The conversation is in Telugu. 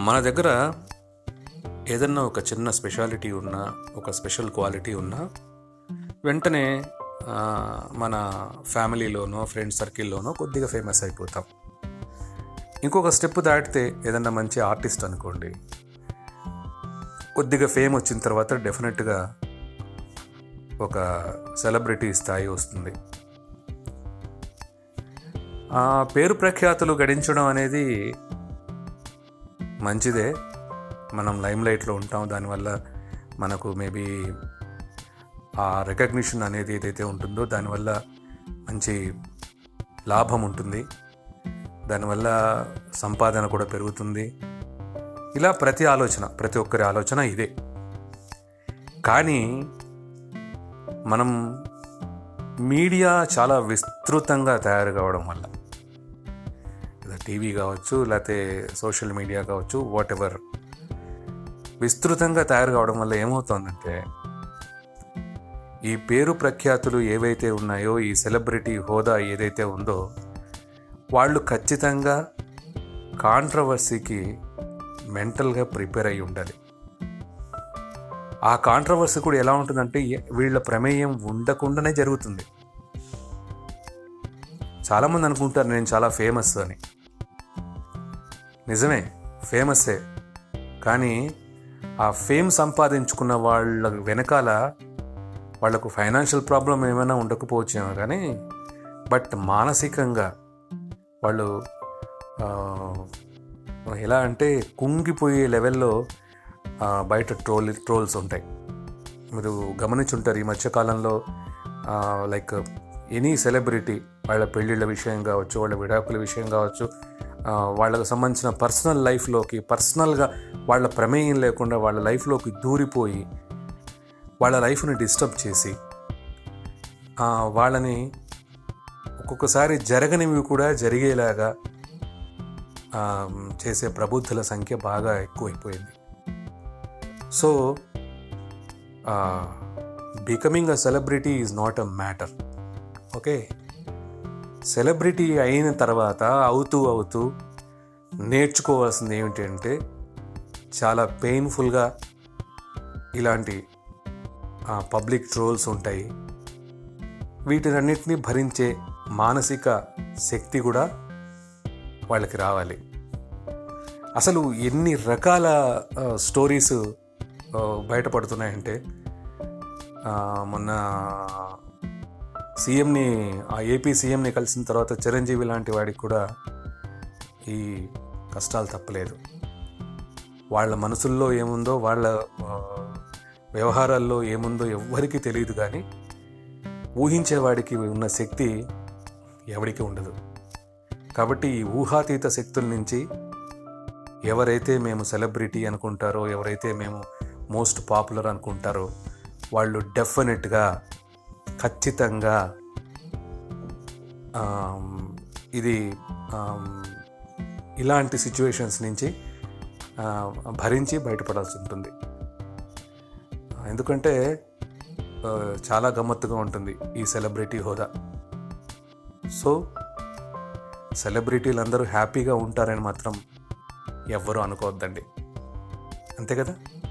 మన దగ్గర ఏదన్నా ఒక చిన్న స్పెషాలిటీ ఉన్నా ఒక స్పెషల్ క్వాలిటీ ఉన్నా వెంటనే ఆ, మన ఫ్యామిలీలోనో ఫ్రెండ్ సర్కిల్లోనో కొద్దిగా ఫేమస్ అయిపోతాం ఇంకొక స్టెప్ దాటితే ఏదన్నా మంచి ఆర్టిస్ట్ అనుకోండి కొద్దిగా ఫేమ్ వచ్చిన తర్వాత డెఫినెట్గా ఒక సెలబ్రిటీ స్థాయి వస్తుంది ఆ పేరు ప్రఖ్యాతులు గడించడం అనేది మంచిదే మనం లైమ్ లైట్లో ఉంటాం దానివల్ల మనకు మేబీ ఆ రికగ్నిషన్ అనేది ఏదైతే ఉంటుందో దానివల్ల మంచి లాభం ఉంటుంది దానివల్ల సంపాదన కూడా పెరుగుతుంది ఇలా ప్రతి ఆలోచన ప్రతి ఒక్కరి ఆలోచన ఇదే కానీ మనం మీడియా చాలా విస్తృతంగా తయారు కావడం వల్ల లేదా టీవీ కావచ్చు లేకపోతే సోషల్ మీడియా కావచ్చు వాట్ ఎవర్ విస్తృతంగా తయారు కావడం వల్ల ఏమవుతోందంటే ఈ పేరు ప్రఖ్యాతులు ఏవైతే ఉన్నాయో ఈ సెలబ్రిటీ హోదా ఏదైతే ఉందో వాళ్ళు ఖచ్చితంగా కాంట్రవర్సీకి మెంటల్గా ప్రిపేర్ అయి ఉండాలి ఆ కాంట్రవర్సీ కూడా ఎలా ఉంటుందంటే ఏ- వీళ్ళ ప్రమేయం ఉండకుండానే జరుగుతుంది చాలామంది అనుకుంటారు నేను చాలా ఫేమస్ అని నిజమే ఫేమస్సే కానీ ఆ ఫేమ్ సంపాదించుకున్న వాళ్ళ వెనకాల వాళ్ళకు ఫైనాన్షియల్ ప్రాబ్లం ఏమైనా ఉండకపోవచ్చేమో కానీ బట్ మానసికంగా వాళ్ళు ఆ, ఎలా అంటే కుంగిపోయే లెవెల్లో ఆ, బయట ట్రోల్ ట్రోల్స్ ఉంటాయి మీరు గమనించుంటారు ఈ మధ్యకాలంలో లైక్ ఎనీ సెలబ్రిటీ వాళ్ళ పెళ్ళిళ్ళ విషయం కావచ్చు వాళ్ళ విడాకుల విషయం కావచ్చు ఆ, వాళ్ళకు సంబంధించిన పర్సనల్ లైఫ్లోకి పర్సనల్గా వాళ్ళ ప్రమేయం లేకుండా వాళ్ళ లైఫ్లోకి దూరిపోయి వాళ్ళ లైఫ్ని డిస్టర్బ్ చేసి ఆ, వాళ్ళని ఒక్కొక్కసారి జరగనివి కూడా జరిగేలాగా ఆ, చేసే ప్రబుద్ధుల సంఖ్య బాగా ఎక్కువైపోయింది so becoming a celebrity is not a matter okay celebrity అయిన తర్వాత అవుతూ అవుతూ నేర్చుకోవాల్సింది ఏమిటంటే చాలా పెయిన్ఫుల్గా ఇలాంటి పబ్లిక్ ట్రోల్స్ ఉంటాయి వీటినన్నిటిని భరించే మానసిక శక్తి కూడా వాళ్ళకి రావాలి అసలు ఎన్ని రకాల ఆ, స్టోరీస్ ఆ, బయటపడుతున్నాయంటే ఆ, మొన్న సీఎంని ఆ ఏపీ సీఎంని కలిసిన తర్వాత చిరంజీవి లాంటి వాడికి కూడా ఈ కష్టాలు తప్పలేదు వాళ్ళ మనసుల్లో ఏముందో వాళ్ళ ఆ, వ్యవహారాల్లో ఏముందో ఎవ్వరికీ తెలియదు కానీ ఊహించేవాడికి ఉన్న శక్తి ఎవరికి ఉండదు కాబట్టి ఈ ఊహాతీత శక్తుల నుంచి ఎవరైతే మేము సెలబ్రిటీ అనుకుంటారో ఎవరైతే మేము మోస్ట్ పాపులర్ అనుకుంటారో వాళ్ళు డెఫినెట్గా ఖచ్చితంగా ఆమ్, ఇది ఆమ్, ఇలాంటి సిచ్యువేషన్స్ నుంచి ఆ, భరించి బయటపడాల్సి ఉంటుంది ఎందుకంటే ఆ, చాలా గమ్మత్తుగా ఉంటుంది ఈ సెలబ్రిటీ హోదా సో సెలబ్రిటీలు అందరూ హ్యాపీగా ఉంటారని మాత్రం ఎవ్వరూ అనుకోవద్దండి అంతే కదా